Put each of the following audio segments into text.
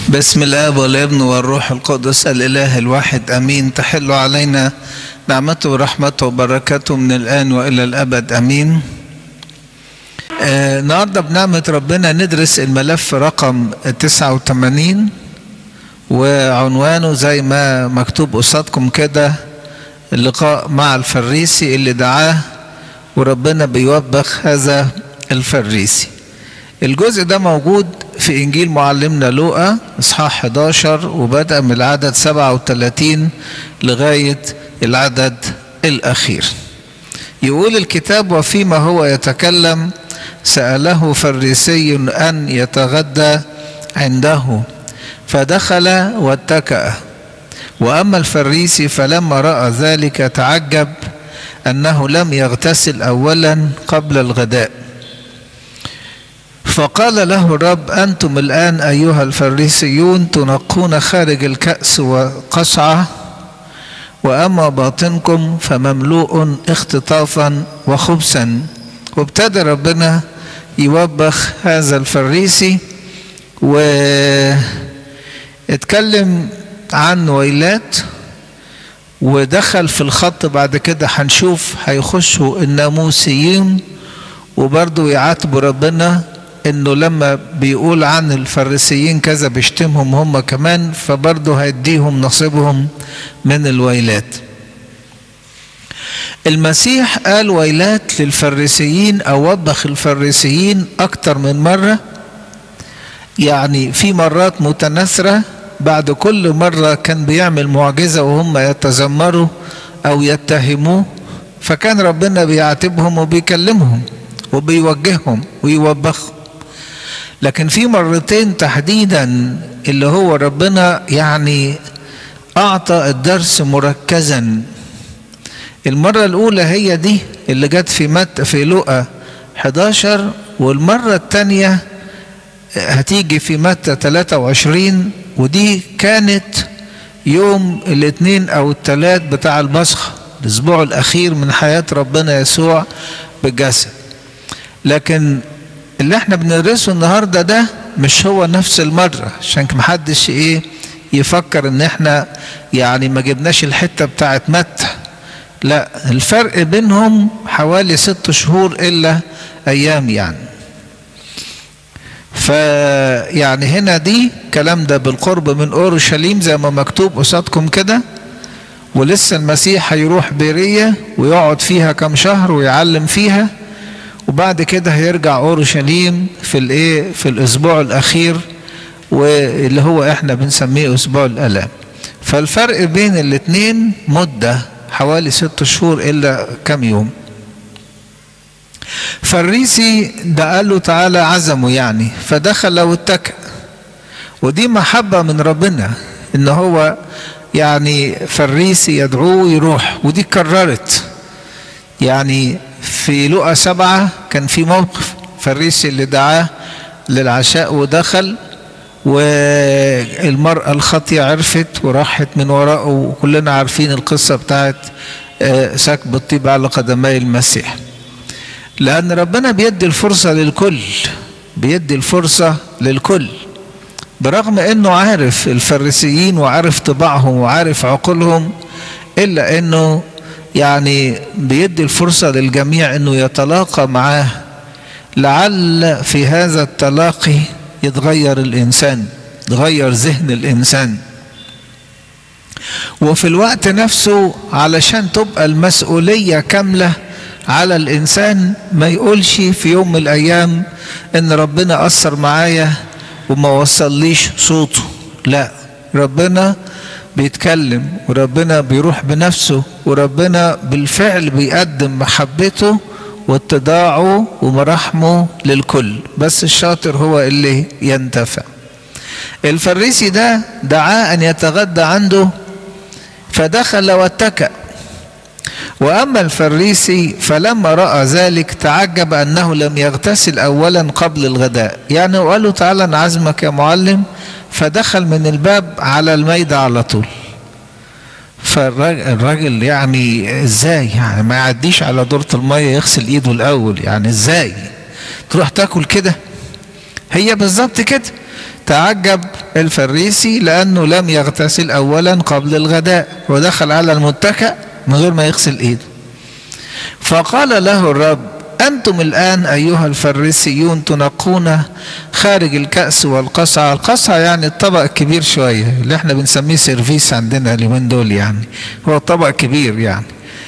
بسم الاب والابن والروح القدس الاله الواحد امين تحل علينا نعمته ورحمته وبركاته من الان والى الابد امين آه النهارده بنعمه ربنا ندرس الملف رقم 89 وعنوانه زي ما مكتوب قصادكم كده اللقاء مع الفريسي اللي دعاه وربنا بيوبخ هذا الفريسي الجزء ده موجود في إنجيل معلمنا لوقا إصحاح 11 وبدأ من العدد 37 لغاية العدد الأخير يقول الكتاب وفيما هو يتكلم سأله فريسي أن يتغدى عنده فدخل واتكأ وأما الفريسي فلما رأى ذلك تعجب أنه لم يغتسل أولا قبل الغداء فقال له الرب أنتم الآن أيها الفريسيون تنقون خارج الكأس وقصعة وأما باطنكم فمملوء اختطافا وخبثا وابتدى ربنا يوبخ هذا الفريسي واتكلم عن ويلات ودخل في الخط بعد كده هنشوف هيخشوا الناموسيين وبرضه يعاتبوا ربنا انه لما بيقول عن الفريسيين كذا بيشتمهم هم كمان فبرضه هيديهم نصيبهم من الويلات المسيح قال ويلات للفريسيين او وبخ الفريسيين اكتر من مره يعني في مرات متناثره بعد كل مره كان بيعمل معجزه وهم يتذمروا او يتهموه فكان ربنا بيعاتبهم وبيكلمهم وبيوجههم ويوبخهم لكن في مرتين تحديدا اللي هو ربنا يعني أعطى الدرس مركزا المرة الأولى هي دي اللي جت في مت في لقا 11 والمرة الثانية هتيجي في متى 23 ودي كانت يوم الاثنين أو الثلاث بتاع البصخ الأسبوع الأخير من حياة ربنا يسوع بالجسد لكن اللي احنا بندرسه النهارده ده مش هو نفس المره عشان محدش ايه يفكر ان احنا يعني ما جبناش الحته بتاعت متى لا الفرق بينهم حوالي ست شهور الا ايام يعني فيعني هنا دي كلام ده بالقرب من اورشليم زي ما مكتوب قصادكم كده ولسه المسيح هيروح بيريه ويقعد فيها كم شهر ويعلم فيها وبعد كده هيرجع اورشليم في الايه في الاسبوع الاخير واللي هو احنا بنسميه اسبوع الالام فالفرق بين الاثنين مده حوالي ست شهور الا كم يوم فالريسي ده قال له تعالى عزمه يعني فدخل واتكأ ودي محبة من ربنا ان هو يعني فالريسي يدعوه يروح ودي كررت يعني في لقا سبعة كان في موقف فريسي اللي دعاه للعشاء ودخل والمرأة الخاطية عرفت وراحت من وراءه وكلنا عارفين القصة بتاعت سكب الطيب على قدمي المسيح لأن ربنا بيدي الفرصة للكل بيدي الفرصة للكل برغم انه عارف الفريسيين وعارف طباعهم وعارف عقولهم الا انه يعني بيدي الفرصة للجميع انه يتلاقى معاه لعل في هذا التلاقي يتغير الانسان يتغير ذهن الانسان وفي الوقت نفسه علشان تبقى المسؤولية كاملة على الانسان ما يقولش في يوم من الايام ان ربنا اثر معايا وما وصليش صوته لا ربنا بيتكلم وربنا بيروح بنفسه وربنا بالفعل بيقدم محبته واتضاعه ومراحمه للكل بس الشاطر هو اللي ينتفع الفريسي ده دعاه ان يتغدى عنده فدخل واتكأ واما الفريسي فلما راى ذلك تعجب انه لم يغتسل اولا قبل الغداء يعني وقال له تعالى نعزمك يا معلم فدخل من الباب على الميدة على طول فالراجل يعني ازاي يعني ما يعديش على دورة المية يغسل ايده الاول يعني ازاي تروح تاكل كده هي بالظبط كده تعجب الفريسي لأنه لم يغتسل أولا قبل الغداء ودخل على المتكأ من غير ما يغسل إيده فقال له الرب أنتم الآن أيها الفريسيون تنقون خارج الكأس والقصعة القصعة يعني الطبق الكبير شوية اللي احنا بنسميه سيرفيس عندنا اليومين دول يعني هو طبق كبير يعني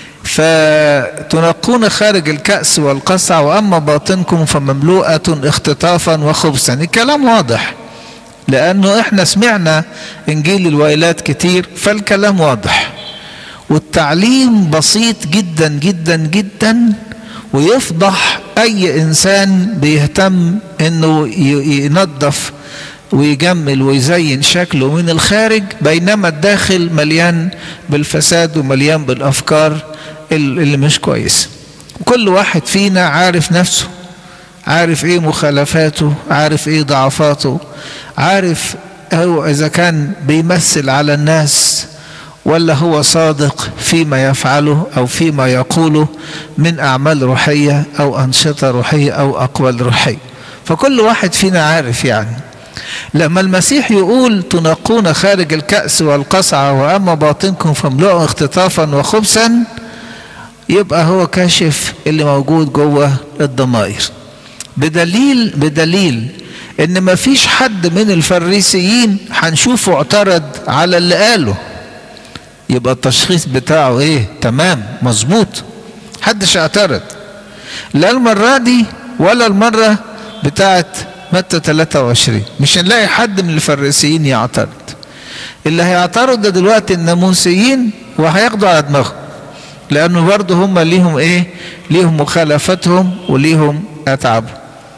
فتنقون خارج الكأس والقصع وأما باطنكم فمملوءة اختطافا وخبثا الكلام واضح لأنه احنا سمعنا إنجيل الويلات كتير فالكلام واضح والتعليم بسيط جدا جدا جدا ويفضح أي إنسان بيهتم إنه ينظف ويجمل ويزين شكله من الخارج بينما الداخل مليان بالفساد ومليان بالأفكار اللي مش كويس كل واحد فينا عارف نفسه عارف ايه مخالفاته عارف ايه ضعفاته عارف هو اذا كان بيمثل على الناس ولا هو صادق فيما يفعله او فيما يقوله من اعمال روحيه او انشطه روحيه او اقوال روحيه فكل واحد فينا عارف يعني لما المسيح يقول تنقون خارج الكأس والقصعة وأما باطنكم فاملؤوا اختطافا وخبثا يبقى هو كاشف اللي موجود جوه الضمائر بدليل بدليل ان ما فيش حد من الفريسيين هنشوفه اعترض على اللي قاله يبقى التشخيص بتاعه ايه تمام مظبوط حدش اعترض لا المرة دي ولا المرة بتاعت متى 23 مش هنلاقي حد من الفريسيين يعترض اللي هيعترض ده دلوقتي الناموسيين وهياخدوا على دماغهم لانه برضه هم ليهم ايه ليهم مخالفتهم وليهم اتعابهم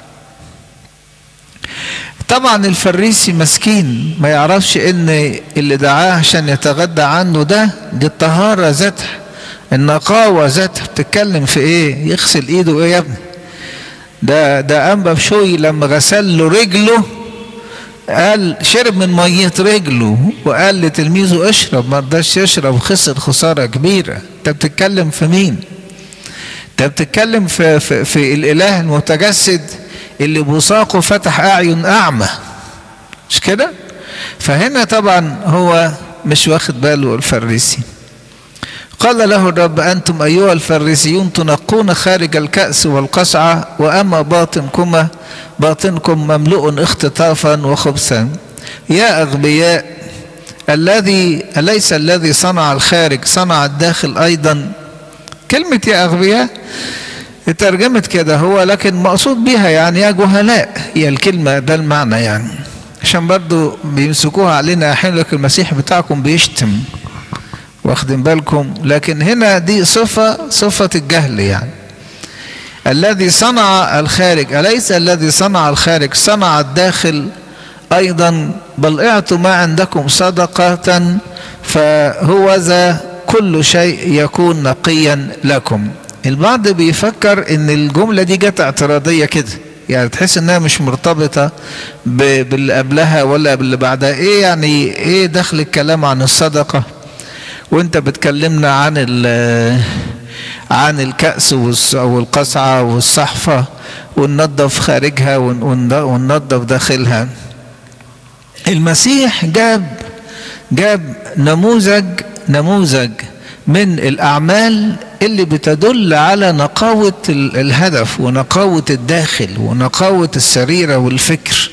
طبعا الفريسي مسكين ما يعرفش ان اللي دعاه عشان يتغدى عنه ده دي الطهارة ذاتها النقاوة ذاتها بتتكلم في ايه يغسل ايده ايه يا ابني ده ده انبا بشوي لما غسل له رجله قال شرب من مية رجله وقال لتلميذه اشرب ما رضاش يشرب خسر خسارة كبيرة انت بتتكلم في مين انت بتتكلم في, في, في الاله المتجسد اللي بوساقه فتح اعين اعمى مش كده فهنا طبعا هو مش واخد باله الفريسي قال له الرب أنتم أيها الفريسيون تنقون خارج الكأس والقصعة وأما باطنكما باطنكم مملوء اختطافا وخبثا يا أغبياء الذي أليس الذي صنع الخارج صنع الداخل أيضا كلمة يا أغبياء اترجمت كده هو لكن مقصود بها يعني يا جهلاء هي الكلمة ده المعنى يعني عشان برضو بيمسكوها علينا أحيانا لك المسيح بتاعكم بيشتم واخدين بالكم لكن هنا دي صفة صفة الجهل يعني الذي صنع الخارج أليس الذي صنع الخارج صنع الداخل أيضا بل اعطوا ما عندكم صدقة فهو ذا كل شيء يكون نقيا لكم البعض بيفكر ان الجملة دي جت اعتراضية كده يعني تحس انها مش مرتبطة باللي قبلها ولا باللي بعدها ايه يعني ايه دخل الكلام عن الصدقة وانت بتكلمنا عن عن الكأس والقصعة والصحفة وننظف خارجها وننظف داخلها المسيح جاب جاب نموذج نموذج من الأعمال اللي بتدل على نقاوة الهدف ونقاوة الداخل ونقاوة السريرة والفكر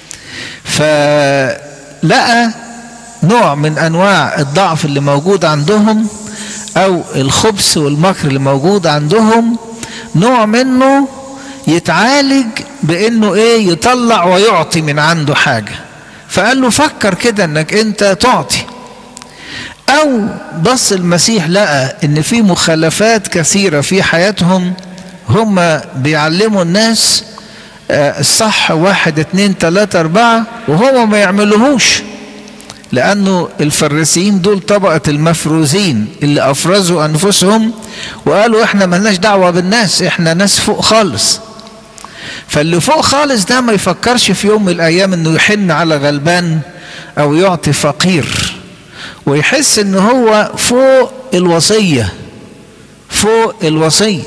فلقى نوع من انواع الضعف اللي موجود عندهم او الخبث والمكر اللي موجود عندهم نوع منه يتعالج بانه ايه يطلع ويعطي من عنده حاجه فقال له فكر كده انك انت تعطي او بص المسيح لقى ان في مخالفات كثيره في حياتهم هم بيعلموا الناس الصح واحد اتنين تلاته اربعه وهو ما يعملوهوش لأنه الفريسيين دول طبقة المفروزين اللي أفرزوا أنفسهم وقالوا إحنا ملناش دعوة بالناس إحنا ناس فوق خالص فاللي فوق خالص ده ما يفكرش في يوم من الأيام إنه يحن على غلبان أو يعطي فقير ويحس إن هو فوق الوصية فوق الوصية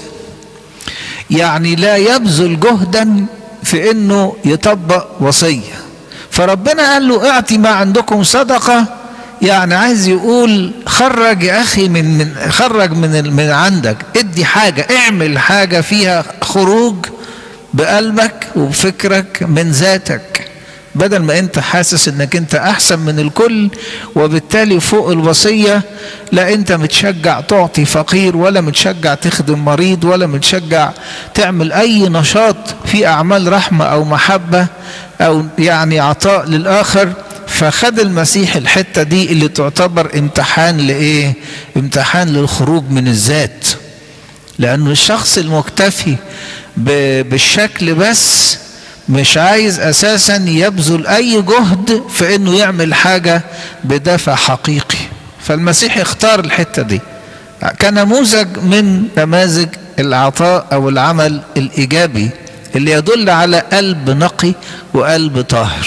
يعني لا يبذل جهدا في إنه يطبق وصية فربنا قال له اعطي ما عندكم صدقة يعني عايز يقول خرج يا اخي من من خرج من من عندك ادي حاجة اعمل حاجة فيها خروج بقلبك وبفكرك من ذاتك بدل ما انت حاسس انك انت احسن من الكل وبالتالي فوق الوصية لا انت متشجع تعطي فقير ولا متشجع تخدم مريض ولا متشجع تعمل اي نشاط في اعمال رحمة او محبة او يعني عطاء للاخر فخد المسيح الحتة دي اللي تعتبر امتحان لايه امتحان للخروج من الذات لانه الشخص المكتفي بالشكل بس مش عايز اساسا يبذل اي جهد في انه يعمل حاجة بدافع حقيقي فالمسيح اختار الحتة دي كنموذج من نماذج العطاء او العمل الايجابي اللي يدل على قلب نقي وقلب طاهر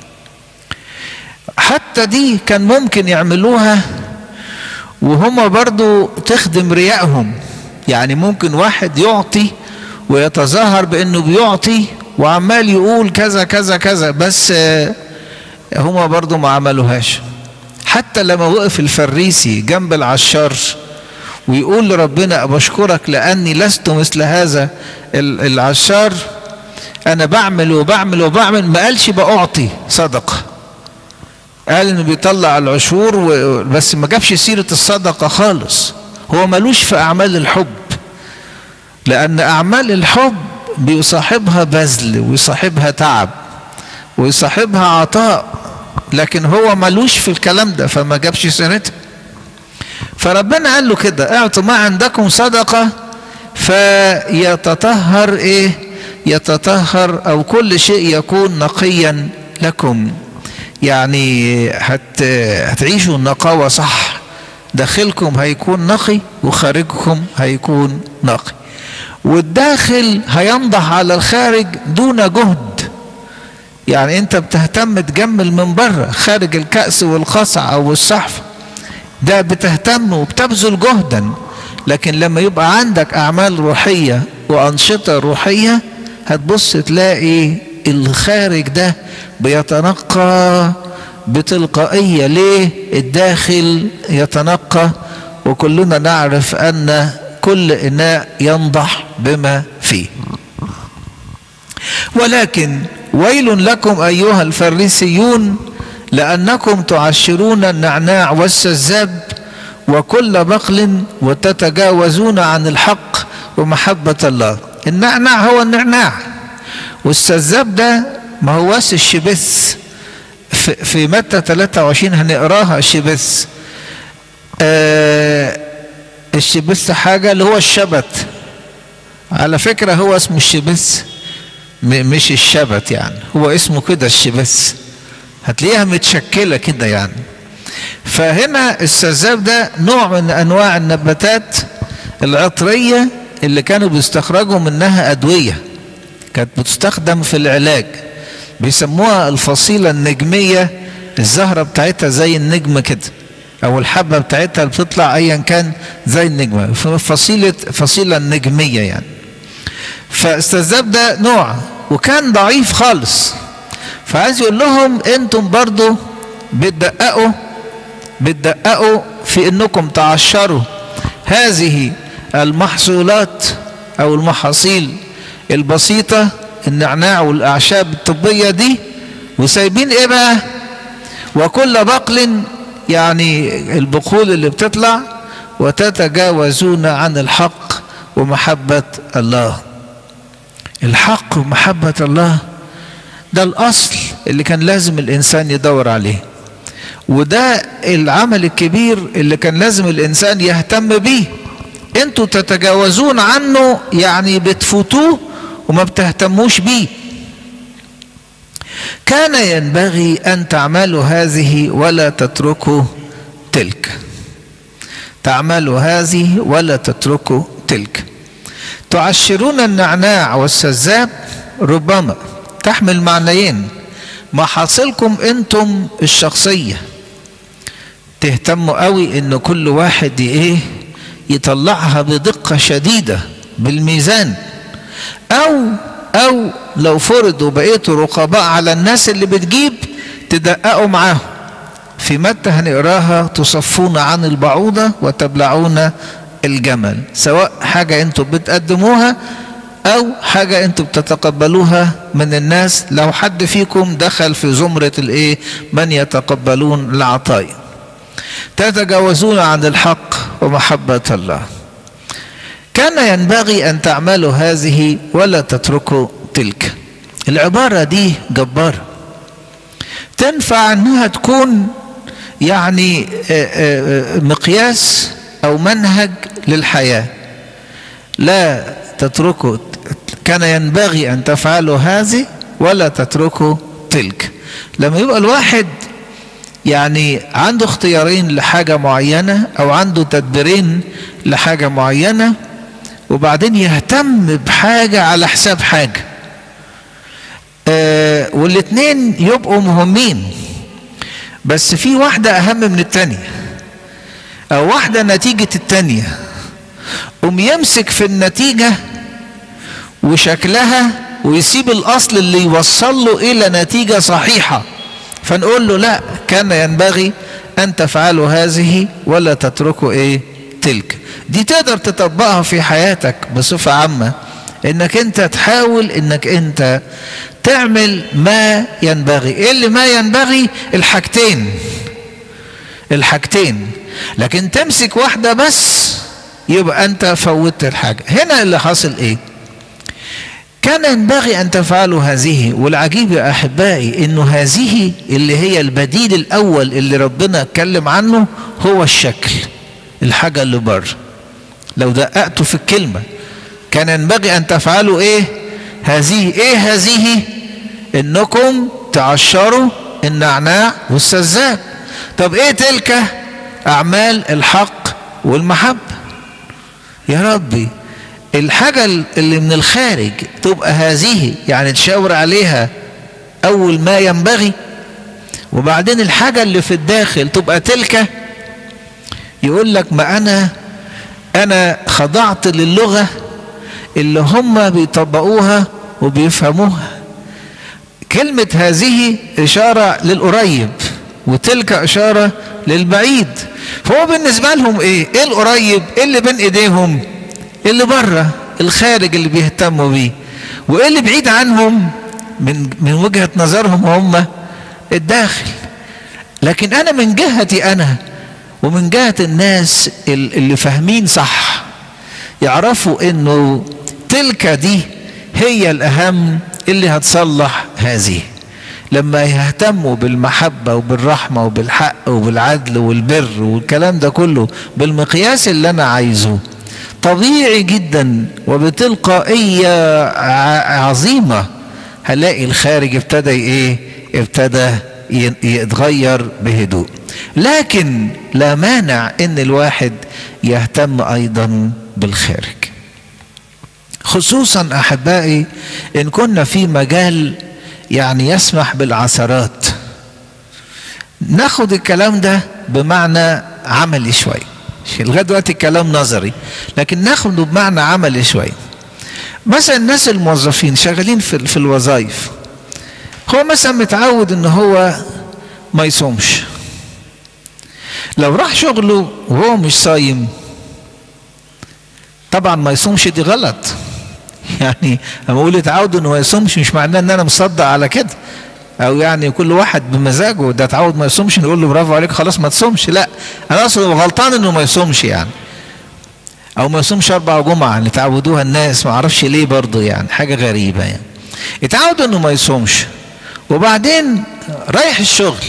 حتى دي كان ممكن يعملوها وهما برضو تخدم ريائهم يعني ممكن واحد يعطي ويتظاهر بانه بيعطي وعمال يقول كذا كذا كذا بس هما برضو ما عملوهاش حتى لما وقف الفريسي جنب العشار ويقول لربنا بشكرك لاني لست مثل هذا العشار انا بعمل وبعمل وبعمل ما قالش باعطي صدقه قال انه بيطلع العشور بس ما جابش سيره الصدقه خالص هو ملوش في اعمال الحب لان اعمال الحب بيصاحبها بذل ويصاحبها تعب ويصاحبها عطاء لكن هو ملوش في الكلام ده فما جابش سيرتها فربنا قال له كده اعطوا ما عندكم صدقة فيتطهر ايه يتطهر او كل شيء يكون نقيا لكم يعني هت هتعيشوا النقاوة صح داخلكم هيكون نقي وخارجكم هيكون نقي والداخل هينضح على الخارج دون جهد يعني انت بتهتم تجمل من بره خارج الكأس والقصع او الصحف ده بتهتم وبتبذل جهدا لكن لما يبقى عندك اعمال روحية وانشطة روحية هتبص تلاقي الخارج ده بيتنقى بتلقائية ليه الداخل يتنقى وكلنا نعرف ان كل اناء ينضح بما فيه ولكن ويل لكم ايها الفريسيون لانكم تعشرون النعناع والسذاب وكل بقل وتتجاوزون عن الحق ومحبة الله النعناع هو النعناع والسذاب ده ما هوش الشبث في, في متى 23 هنقراها الشبث آه الشبث حاجة اللي هو الشبت على فكرة هو اسمه الشبث مش الشبت يعني هو اسمه كده الشبث هتلاقيها متشكلة كده يعني فهنا السذاب ده نوع من انواع النباتات العطرية اللي كانوا بيستخرجوا منها ادوية كانت بتستخدم في العلاج بيسموها الفصيلة النجمية الزهرة بتاعتها زي النجم كده او الحبة بتاعتها اللي بتطلع ايا كان زي النجمة فصيلة فصيلة النجمية يعني فاستذاب ده نوع وكان ضعيف خالص فعايز يقول لهم انتم برضو بتدققوا بتدققوا في انكم تعشروا هذه المحصولات او المحاصيل البسيطة النعناع والاعشاب الطبية دي وسايبين ايه بقى وكل بقل يعني البقول اللي بتطلع وتتجاوزون عن الحق ومحبة الله الحق ومحبة الله ده الأصل اللي كان لازم الإنسان يدور عليه وده العمل الكبير اللي كان لازم الإنسان يهتم بيه انتوا تتجاوزون عنه يعني بتفوتوه وما بتهتموش بيه كان ينبغي أن تعملوا هذه ولا تتركوا تلك تعملوا هذه ولا تتركوا تلك تعشرون النعناع والسذاب ربما تحمل معنيين محاصيلكم انتم الشخصية تهتموا قوي ان كل واحد ايه يطلعها بدقة شديدة بالميزان او او لو فرضوا بقيتوا رقباء على الناس اللي بتجيب تدققوا معاهم في متى هنقراها تصفون عن البعوضة وتبلعون الجمل سواء حاجة انتوا بتقدموها او حاجة انتوا بتتقبلوها من الناس لو حد فيكم دخل في زمرة الايه من يتقبلون العطايا تتجاوزون عن الحق ومحبة الله كان ينبغي ان تعملوا هذه ولا تتركوا تلك العبارة دي جبارة تنفع انها تكون يعني مقياس او منهج للحياة لا تتركوا كان ينبغي ان تفعلوا هذه ولا تتركوا تلك لما يبقى الواحد يعني عنده اختيارين لحاجة معينة او عنده تدبيرين لحاجة معينة وبعدين يهتم بحاجة على حساب حاجة آه والاتنين يبقوا مهمين بس في واحدة أهم من التانية أو واحدة نتيجة التانية قوم يمسك في النتيجة وشكلها ويسيب الأصل اللي يوصل له إلى نتيجة صحيحة فنقول له لا كان ينبغي أن تفعلوا هذه ولا تتركوا إيه تلك دي تقدر تطبقها في حياتك بصفة عامة انك انت تحاول انك انت تعمل ما ينبغي ايه اللي ما ينبغي الحاجتين الحاجتين لكن تمسك واحدة بس يبقى انت فوتت الحاجة هنا اللي حاصل ايه كان ينبغي ان تفعلوا هذه والعجيب يا احبائي انه هذه اللي هي البديل الاول اللي ربنا اتكلم عنه هو الشكل الحاجة اللي بره لو دققتوا في الكلمة كان ينبغي ان تفعلوا ايه هذه ايه هذه انكم تعشروا النعناع والسذاب طب ايه تلك اعمال الحق والمحبة يا ربي الحاجة اللي من الخارج تبقى هذه يعني تشاور عليها اول ما ينبغي وبعدين الحاجة اللي في الداخل تبقى تلك يقول لك ما انا انا خضعت للغة اللي هم بيطبقوها وبيفهموها كلمة هذه إشارة للقريب وتلك إشارة للبعيد فهو بالنسبة لهم إيه؟ إيه القريب؟ إيه اللي بين إيديهم؟ اللي بره الخارج اللي بيهتموا بيه وإيه اللي بعيد عنهم من من وجهة نظرهم هم الداخل لكن أنا من جهتي أنا ومن جهة الناس اللي فاهمين صح يعرفوا إنه تلك دي هي الأهم اللي هتصلح هذه لما يهتموا بالمحبة وبالرحمة وبالحق وبالعدل والبر والكلام ده كله بالمقياس اللي أنا عايزه طبيعي جدا وبتلقائية عظيمة هلاقي الخارج ابتدى ايه ابتدى يتغير بهدوء لكن لا مانع ان الواحد يهتم ايضا بالخارج خصوصا احبائي ان كنا في مجال يعني يسمح بالعثرات ناخد الكلام ده بمعنى عملي شويه لغايه دلوقتي الكلام نظري لكن ناخده بمعنى عملي شويه مثلا الناس الموظفين شغالين في, في الوظائف هو مثلا متعود ان هو ما يصومش لو راح شغله وهو مش صايم طبعا ما يصومش دي غلط يعني لما اقول اتعود انه ما يصومش مش معناه ان انا مصدق على كده او يعني كل واحد بمزاجه ده اتعود ما يصومش نقول له برافو عليك خلاص ما تصومش لا انا اقصد غلطان انه ما يصومش يعني او ما يصومش اربع جمعة اللي تعودوها الناس ما اعرفش ليه برضه يعني حاجة غريبة يعني اتعود انه ما يصومش وبعدين رايح الشغل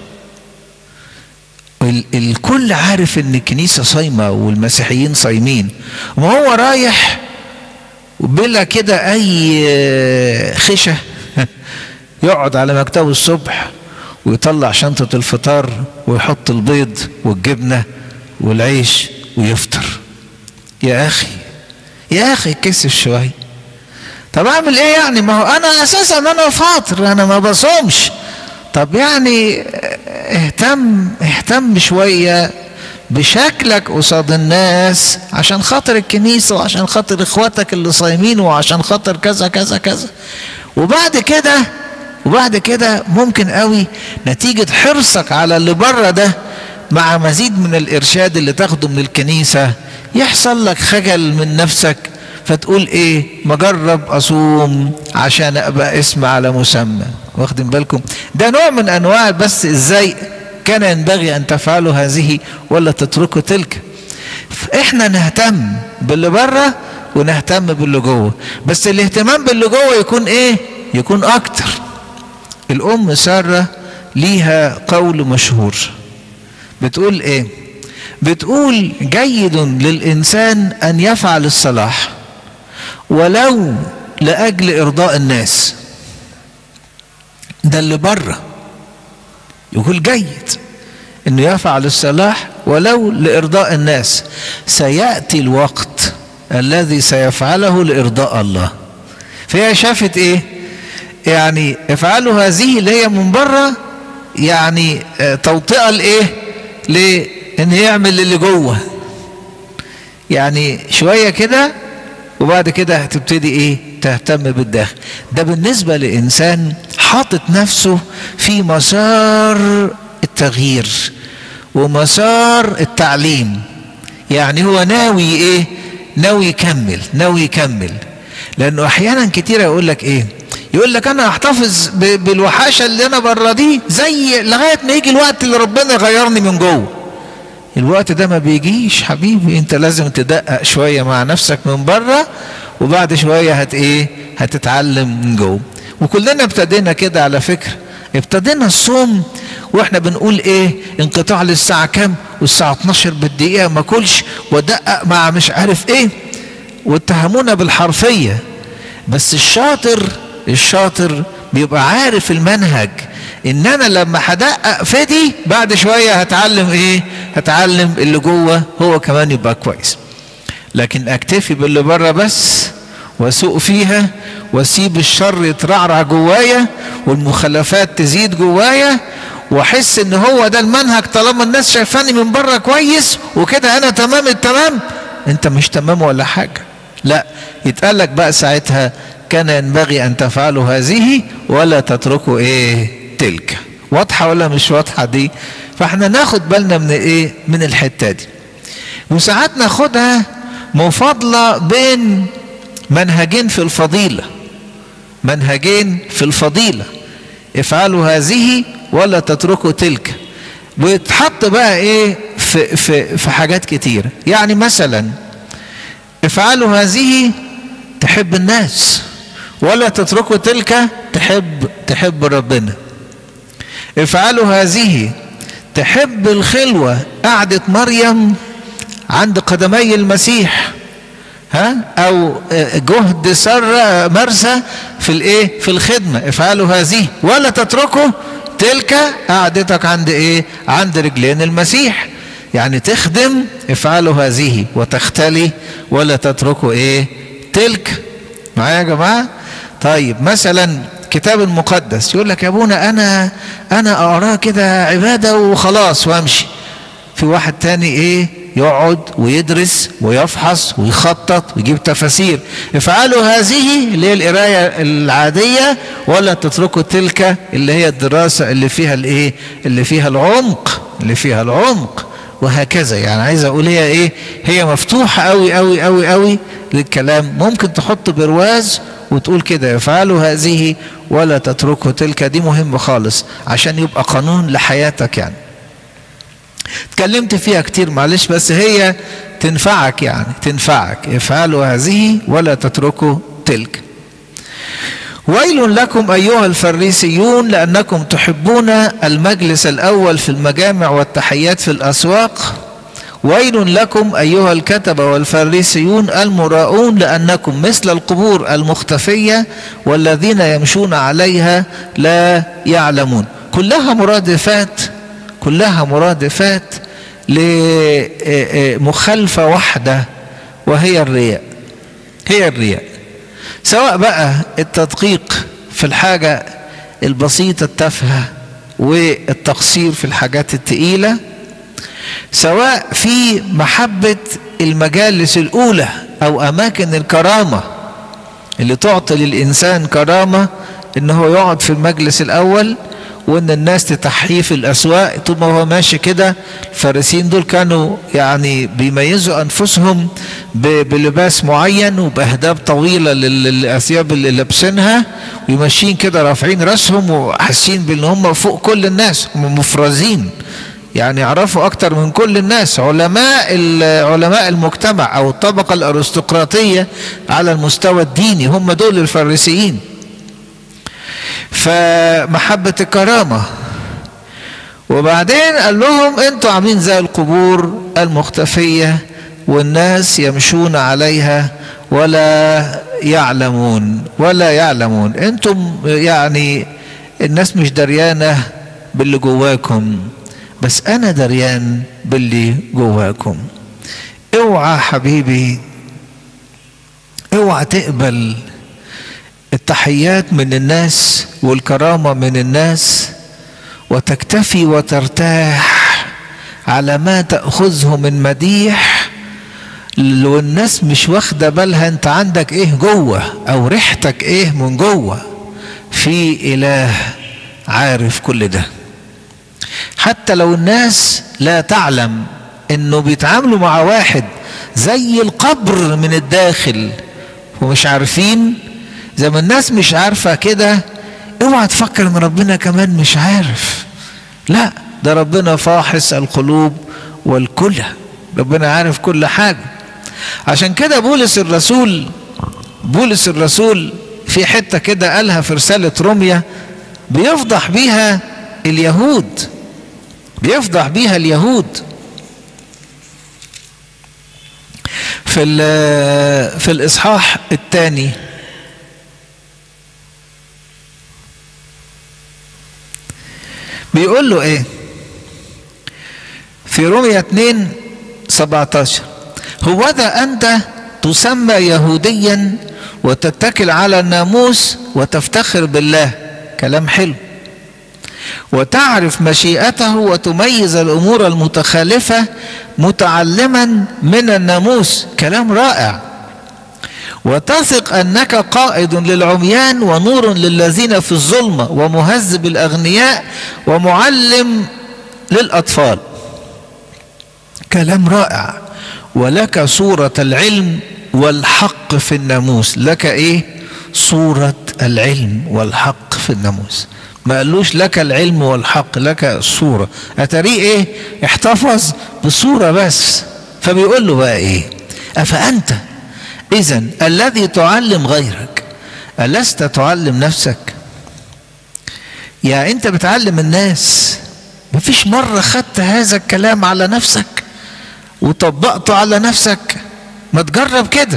الكل عارف ان الكنيسة صايمة والمسيحيين صايمين وهو رايح بلا كده اي خشة يقعد على مكتبه الصبح ويطلع شنطة الفطار ويحط البيض والجبنة والعيش ويفطر يا اخي يا اخي كسف شوية طب اعمل ايه يعني ما هو انا اساسا انا فاطر انا ما بصومش طب يعني اهتم اهتم شوية بشكلك قصاد الناس عشان خاطر الكنيسة وعشان خاطر اخواتك اللي صايمين وعشان خاطر كذا كذا كذا وبعد كده وبعد كده ممكن قوي نتيجة حرصك على اللي بره ده مع مزيد من الإرشاد اللي تاخده من الكنيسة يحصل لك خجل من نفسك فتقول ايه مجرب اصوم عشان ابقى اسم على مسمى واخدين بالكم ده نوع من انواع بس ازاي كان ينبغي ان تفعلوا هذه ولا تتركوا تلك احنا نهتم باللي بره ونهتم باللي جوه بس الاهتمام باللي جوه يكون ايه يكون اكتر الام ساره ليها قول مشهور بتقول ايه بتقول جيد للانسان ان يفعل الصلاح ولو لاجل ارضاء الناس ده اللي بره يقول جيد انه يفعل الصلاح ولو لارضاء الناس سياتي الوقت الذي سيفعله لارضاء الله فهي شافت ايه يعني افعلوا هذه اللي هي من بره يعني توطئه لايه لان يعمل اللي جوه يعني شويه كده وبعد كده هتبتدي ايه تهتم بالداخل ده بالنسبه لانسان حاطط نفسه في مسار التغيير ومسار التعليم يعني هو ناوي ايه ناوي يكمل ناوي يكمل لانه احيانا كتير يقول لك ايه يقول لك انا احتفظ بالوحاشه اللي انا بره دي زي لغايه ما يجي الوقت اللي ربنا يغيرني من جوه الوقت ده ما بيجيش حبيبي انت لازم تدقق شويه مع نفسك من بره وبعد شويه هت ايه هتتعلم من جوه وكلنا ابتدينا كده على فكره ابتدينا الصوم واحنا بنقول ايه انقطاع للساعه كام والساعه 12 بالدقيقه ما كلش ودقق مع مش عارف ايه واتهمونا بالحرفيه بس الشاطر الشاطر بيبقى عارف المنهج ان انا لما هدقق في دي بعد شويه هتعلم ايه هتعلم اللي جوه هو كمان يبقى كويس لكن اكتفي باللي بره بس واسوق فيها واسيب الشر يترعرع جوايا والمخالفات تزيد جوايا واحس ان هو ده المنهج طالما الناس شايفاني من بره كويس وكده انا تمام التمام انت مش تمام ولا حاجه لا يتقال لك بقى ساعتها كان ينبغي ان تفعلوا هذه ولا تتركوا ايه تلك واضحه ولا مش واضحه دي فاحنا ناخد بالنا من ايه من الحته دي وساعات ناخدها مفاضله بين منهجين في الفضيله منهجين في الفضيله افعلوا هذه ولا تتركوا تلك ويتحط بقى ايه في في في حاجات كتيره يعني مثلا افعلوا هذه تحب الناس ولا تتركوا تلك تحب تحب ربنا افعلوا هذه تحب الخلوة قعدة مريم عند قدمي المسيح ها او جهد سر مرسى في الايه في الخدمة افعلوا هذه ولا تتركوا تلك قعدتك عند ايه عند رجلين المسيح يعني تخدم افعلوا هذه وتختلي ولا تتركوا ايه تلك معايا يا جماعه طيب مثلا كتاب المقدس يقول لك يا ابونا انا انا اقراه كده عباده وخلاص وامشي في واحد تاني ايه يقعد ويدرس ويفحص ويخطط ويجيب تفاسير افعلوا هذه اللي هي القرايه العاديه ولا تتركوا تلك اللي هي الدراسه اللي فيها الايه اللي فيها العمق اللي فيها العمق وهكذا يعني عايز اقول هي ايه هي مفتوحه قوي قوي قوي قوي للكلام ممكن تحط برواز وتقول كده افعلوا هذه ولا تتركوا تلك دي مهم خالص عشان يبقى قانون لحياتك يعني اتكلمت فيها كتير معلش بس هي تنفعك يعني تنفعك افعلوا هذه ولا تتركوا تلك ويل لكم ايها الفريسيون لانكم تحبون المجلس الاول في المجامع والتحيات في الاسواق ويل لكم ايها الكتبه والفريسيون المراؤون لانكم مثل القبور المختفيه والذين يمشون عليها لا يعلمون كلها مرادفات كلها مرادفات لمخالفه واحده وهي الرياء هي الرياء سواء بقى التدقيق في الحاجة البسيطة التافهة والتقصير في الحاجات التقيلة سواء في محبة المجالس الأولى أو أماكن الكرامة اللي تعطي للإنسان كرامة ان هو يقعد في المجلس الاول وان الناس تتحيه في الاسواق طول ما هو ماشي كده الفارسيين دول كانوا يعني بيميزوا انفسهم بلباس معين وباهداب طويله للاثياب اللي لابسينها وماشيين كده رافعين راسهم وحاسين بان هم فوق كل الناس هم مفرزين يعني يعرفوا اكتر من كل الناس علماء علماء المجتمع او الطبقه الارستقراطيه على المستوى الديني هم دول الفارسيين فمحبة الكرامة وبعدين قال لهم انتوا عاملين زي القبور المختفية والناس يمشون عليها ولا يعلمون ولا يعلمون انتم يعني الناس مش دريانة باللي جواكم بس انا دريان باللي جواكم اوعى حبيبي اوعى تقبل التحيات من الناس والكرامه من الناس وتكتفي وترتاح على ما تاخذه من مديح والناس مش واخده بالها انت عندك ايه جوه او ريحتك ايه من جوه في اله عارف كل ده حتى لو الناس لا تعلم انه بيتعاملوا مع واحد زي القبر من الداخل ومش عارفين زي ما الناس مش عارفه كده اوعى تفكر ان ربنا كمان مش عارف لا ده ربنا فاحص القلوب والكلى ربنا عارف كل حاجه عشان كده بولس الرسول بولس الرسول في حته كده قالها في رساله روميا بيفضح بيها اليهود بيفضح بيها اليهود في في الاصحاح الثاني بيقول له ايه في رومية 2 17 هو ذا انت تسمى يهوديا وتتكل على الناموس وتفتخر بالله كلام حلو وتعرف مشيئته وتميز الامور المتخالفه متعلما من الناموس كلام رائع وتثق انك قائد للعميان ونور للذين في الظلمه ومهذب الاغنياء ومعلم للاطفال كلام رائع ولك صوره العلم والحق في الناموس لك ايه صوره العلم والحق في الناموس ما قالوش لك العلم والحق لك الصورة أتريه إيه احتفظ بالصورة بس فبيقول له بقى إيه أفأنت إذا الذي تعلم غيرك ألست تعلم نفسك يا أنت بتعلم الناس مفيش مرة خدت هذا الكلام على نفسك وطبقته على نفسك ما تجرب كده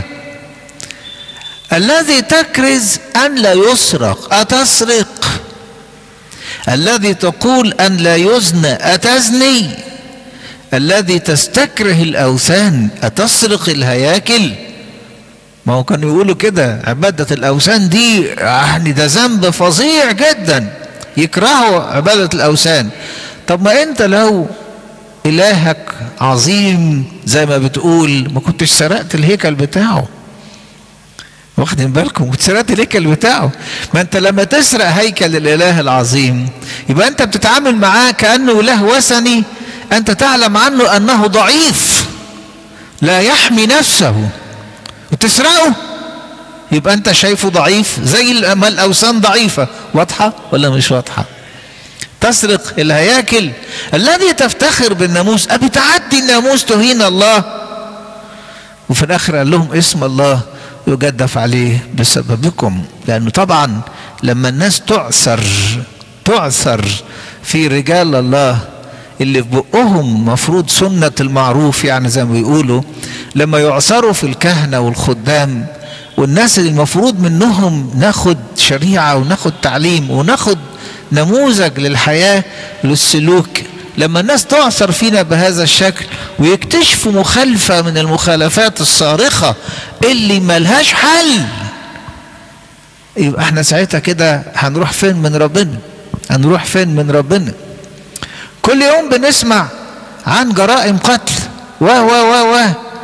الذي تكرز أن لا يسرق أتسرق الذي تقول أن لا يزنى أتزني الذي تستكره الأوثان أتسرق الهياكل ما هو كانوا يقولوا كده عبادة الأوثان دي يعني ده ذنب فظيع جدا يكرهوا عبادة الأوثان طب ما أنت لو إلهك عظيم زي ما بتقول ما كنتش سرقت الهيكل بتاعه واخدين بالكم وسرقت الهيكل بتاعه ما انت لما تسرق هيكل الاله العظيم يبقى انت بتتعامل معاه كانه اله وثني انت تعلم عنه انه ضعيف لا يحمي نفسه وتسرقه يبقى انت شايفه ضعيف زي ما الاوثان ضعيفه واضحه ولا مش واضحه تسرق الهياكل الذي تفتخر بالناموس ابي تعدي الناموس تهين الله وفي الاخر قال لهم اسم الله يجدف عليه بسببكم لانه طبعا لما الناس تعثر تعثر في رجال الله اللي في بقهم مفروض سنة المعروف يعني زي ما بيقولوا لما يعثروا في الكهنة والخدام والناس اللي المفروض منهم ناخد شريعة وناخد تعليم وناخد نموذج للحياة للسلوك لما الناس تعثر فينا بهذا الشكل ويكتشفوا مخالفة من المخالفات الصارخة اللي ملهاش حل يبقى احنا ساعتها كده هنروح فين من ربنا هنروح فين من ربنا كل يوم بنسمع عن جرائم قتل و و و و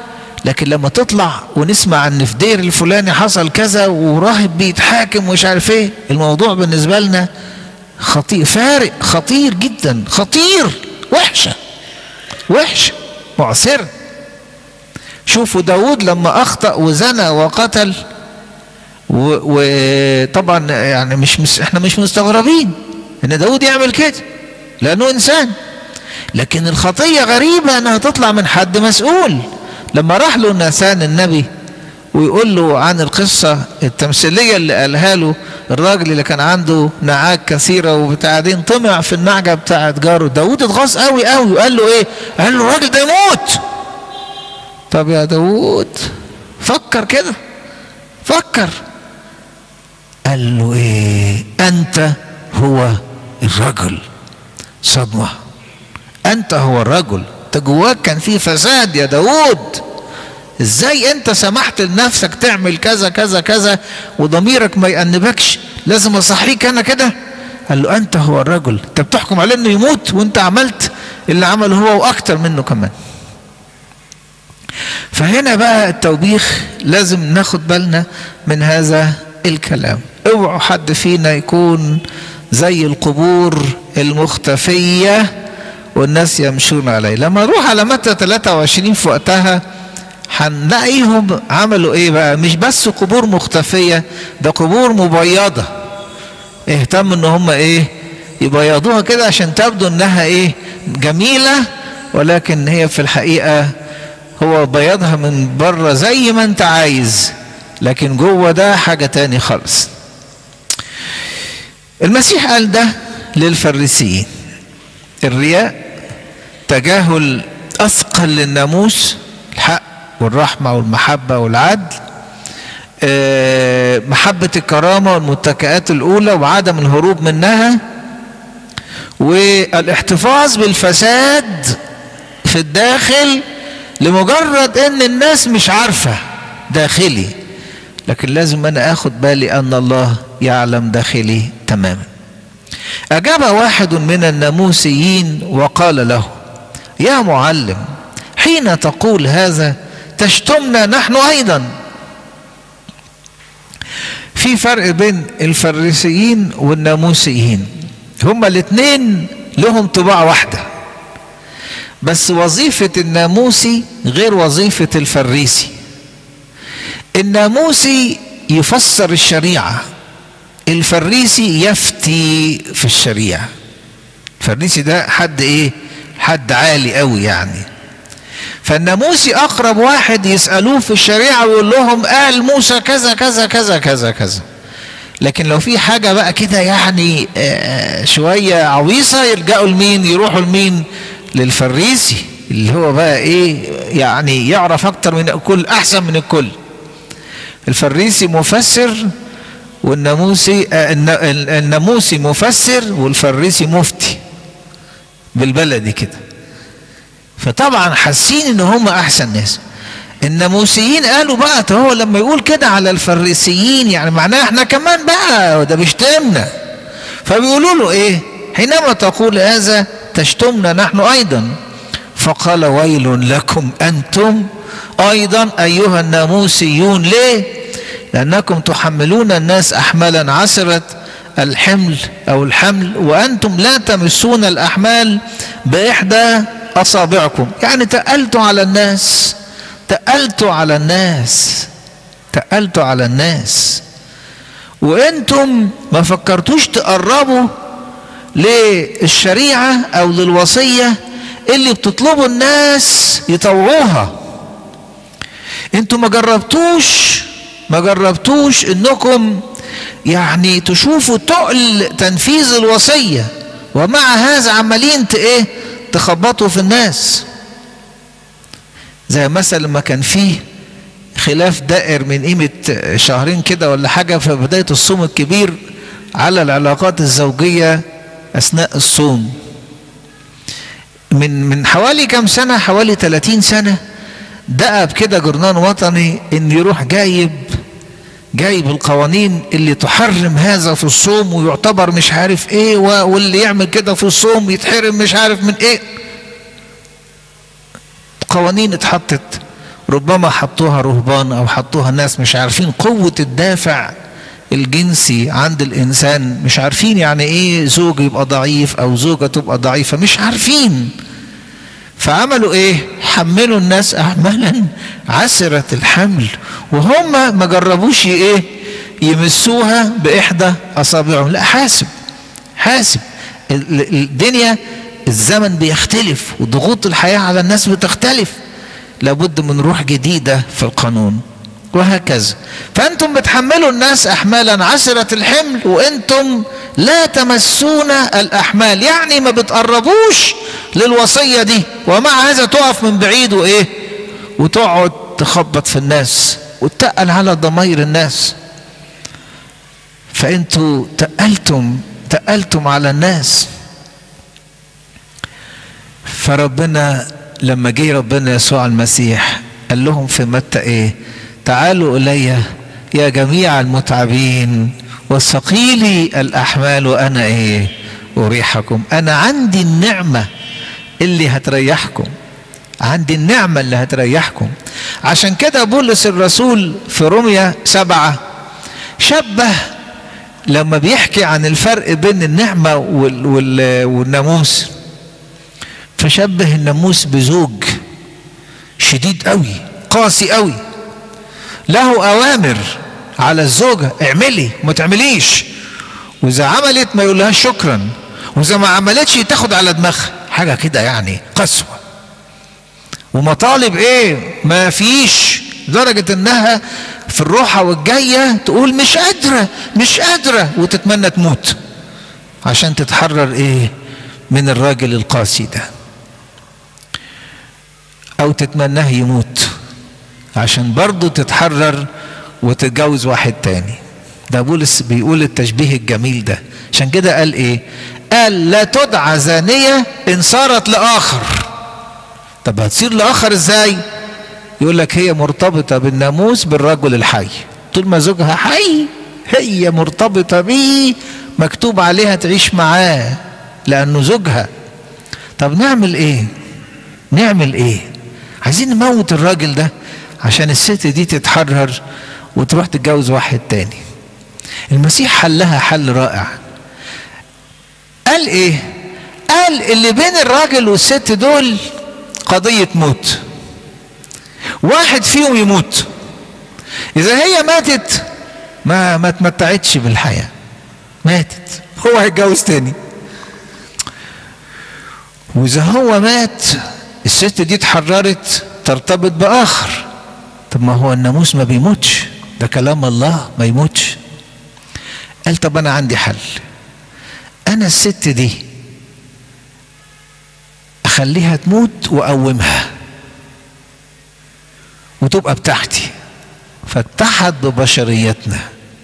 لكن لما تطلع ونسمع ان في دير الفلاني حصل كذا وراهب بيتحاكم ومش عارف ايه الموضوع بالنسبه لنا خطير فارق خطير جدا خطير وحشه وحشه معسره شوفوا داود لما اخطا وزنى وقتل وطبعا يعني مش مس احنا مش مستغربين ان داود يعمل كده لانه انسان لكن الخطيه غريبه انها تطلع من حد مسؤول لما راح له ناثان النبي ويقول له عن القصة التمثيلية اللي قالها له الراجل اللي كان عنده نعاج كثيرة وبتاعدين طمع في النعجة بتاعت جاره داود اتغاظ قوي قوي وقال له ايه قال له الراجل ده يموت طب يا داود فكر كده فكر قال له ايه انت هو الرجل صدمة انت هو الرجل انت جواك كان في فساد يا داود ازاي انت سمحت لنفسك تعمل كذا كذا كذا وضميرك ما يأنبكش لازم اصحيك انا كده قال له انت هو الرجل انت بتحكم عليه انه يموت وانت عملت اللي عمله هو واكتر منه كمان فهنا بقى التوبيخ لازم ناخد بالنا من هذا الكلام اوعوا حد فينا يكون زي القبور المختفيه والناس يمشون عليه لما نروح على متى 23 في وقتها هنلاقيهم عملوا ايه بقى مش بس قبور مختفية ده قبور مبيضة اهتموا ان هم ايه يبيضوها كده عشان تبدو انها ايه جميلة ولكن هي في الحقيقة هو بيضها من بره زي ما انت عايز لكن جوه ده حاجة تاني خالص المسيح قال ده للفريسيين الرياء تجاهل اثقل للناموس الحق والرحمه والمحبه والعدل محبه الكرامه والمتكئات الاولى وعدم الهروب منها والاحتفاظ بالفساد في الداخل لمجرد ان الناس مش عارفه داخلي لكن لازم انا اخد بالي ان الله يعلم داخلي تماما أجاب واحد من الناموسيين وقال له يا معلم حين تقول هذا تشتمنا نحن أيضا في فرق بين الفريسيين والناموسيين هما الاثنين لهم طباع واحدة بس وظيفة الناموسي غير وظيفة الفريسي الناموسي يفسر الشريعه الفريسي يفتي في الشريعة الفريسي ده حد ايه حد عالي قوي يعني فالناموسي اقرب واحد يسألوه في الشريعة ويقول لهم قال موسى كذا كذا كذا كذا كذا لكن لو في حاجة بقى كده يعني آه شوية عويصة يلجأوا لمين يروحوا لمين للفريسي اللي هو بقى ايه يعني يعرف اكتر من الكل احسن من الكل الفريسي مفسر والناموسي الناموسي مفسر والفريسي مفتي بالبلدي كده فطبعا حاسين ان هم احسن ناس الناموسيين قالوا بقى هو لما يقول كده على الفريسيين يعني معناه احنا كمان بقى ده بيشتمنا فبيقولوا له ايه حينما تقول هذا تشتمنا نحن ايضا فقال ويل لكم انتم ايضا ايها الناموسيون ليه لأنكم تحملون الناس أحمالا عسرة الحمل أو الحمل وأنتم لا تمسون الأحمال بإحدى أصابعكم يعني تقلتوا على الناس تقلتوا على الناس تقلتوا على الناس وانتم ما فكرتوش تقربوا للشريعة او للوصية اللي بتطلبوا الناس يطوعوها انتم ما جربتوش ما جربتوش انكم يعني تشوفوا تقل تنفيذ الوصية ومع هذا عمالين ايه تخبطوا في الناس زي مثلا لما كان فيه خلاف دائر من قيمة شهرين كده ولا حاجة في بداية الصوم الكبير على العلاقات الزوجية أثناء الصوم من من حوالي كام سنة حوالي 30 سنة دأب كده جرنان وطني إن يروح جايب جايب القوانين اللي تحرم هذا في الصوم ويعتبر مش عارف ايه واللي يعمل كده في الصوم يتحرم مش عارف من ايه قوانين اتحطت ربما حطوها رهبان او حطوها ناس مش عارفين قوة الدافع الجنسي عند الانسان مش عارفين يعني ايه زوج يبقى ضعيف او زوجة تبقى ضعيفة مش عارفين فعملوا ايه حملوا الناس احمالا عسرة الحمل وهم ما جربوش ايه يمسوها باحدى اصابعهم لا حاسب حاسب الدنيا الزمن بيختلف وضغوط الحياة على الناس بتختلف لابد من روح جديدة في القانون وهكذا فأنتم بتحملوا الناس أحمالا عسرة الحمل وأنتم لا تمسون الأحمال يعني ما بتقربوش للوصية دي ومع هذا تقف من بعيد وإيه وتقعد تخبط في الناس وتقل على ضمير الناس فأنتوا تقلتم تقلتم على الناس فربنا لما جه ربنا يسوع المسيح قال لهم في متى ايه تعالوا الي يا جميع المتعبين وثقيلي الاحمال وانا ايه اريحكم انا عندي النعمه اللي هتريحكم عندي النعمه اللي هتريحكم عشان كده بولس الرسول في روميا سبعة شبه لما بيحكي عن الفرق بين النعمه وال وال والناموس فشبه الناموس بزوج شديد قوي قاسي قوي له اوامر على الزوجه اعملي ما تعمليش واذا عملت ما يقولهاش شكرا واذا ما عملتش تاخد على دماغها حاجه كده يعني قسوه ومطالب ايه ما فيش لدرجه انها في الروحه والجايه تقول مش قادره مش قادره وتتمنى تموت عشان تتحرر ايه من الراجل القاسي ده او تتمناه يموت عشان برضه تتحرر وتتجوز واحد تاني ده بولس بيقول التشبيه الجميل ده عشان كده قال ايه قال لا تدعى زانية ان صارت لاخر طب هتصير لاخر ازاي يقول لك هي مرتبطة بالناموس بالرجل الحي طول ما زوجها حي هي مرتبطة بيه مكتوب عليها تعيش معاه لانه زوجها طب نعمل ايه نعمل ايه عايزين نموت الراجل ده عشان الست دي تتحرر وتروح تتجوز واحد تاني المسيح حلها حل رائع قال ايه قال اللي بين الراجل والست دول قضية موت واحد فيهم يموت اذا هي ماتت ما ما تمتعتش بالحياة ماتت هو هيتجوز تاني واذا هو مات الست دي اتحررت ترتبط باخر طب ما هو الناموس ما بيموتش ده كلام الله ما يموتش قال طب انا عندي حل انا الست دي اخليها تموت واقومها وتبقى بتاعتي فاتحد ببشريتنا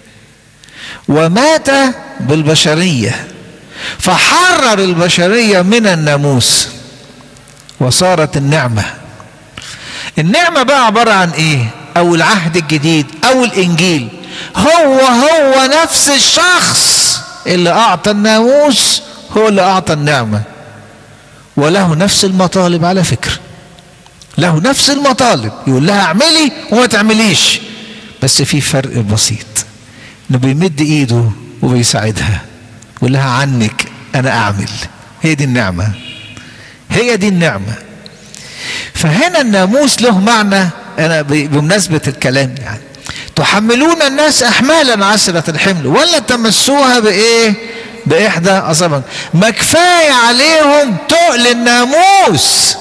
ومات بالبشريه فحرر البشريه من الناموس وصارت النعمه النعمه بقى عباره عن ايه او العهد الجديد او الانجيل هو هو نفس الشخص اللي اعطى الناموس هو اللي اعطى النعمه وله نفس المطالب على فكره له نفس المطالب يقول لها اعملي وما تعمليش بس في فرق بسيط انه بيمد ايده وبيساعدها يقول لها عنك انا اعمل هي دي النعمه هي دي النعمه فهنا الناموس له معنى انا بمناسبه الكلام يعني تحملون الناس احمالا عسره الحمل ولا تمسوها بايه باحدى اصابعكم ما كفايه عليهم تقل الناموس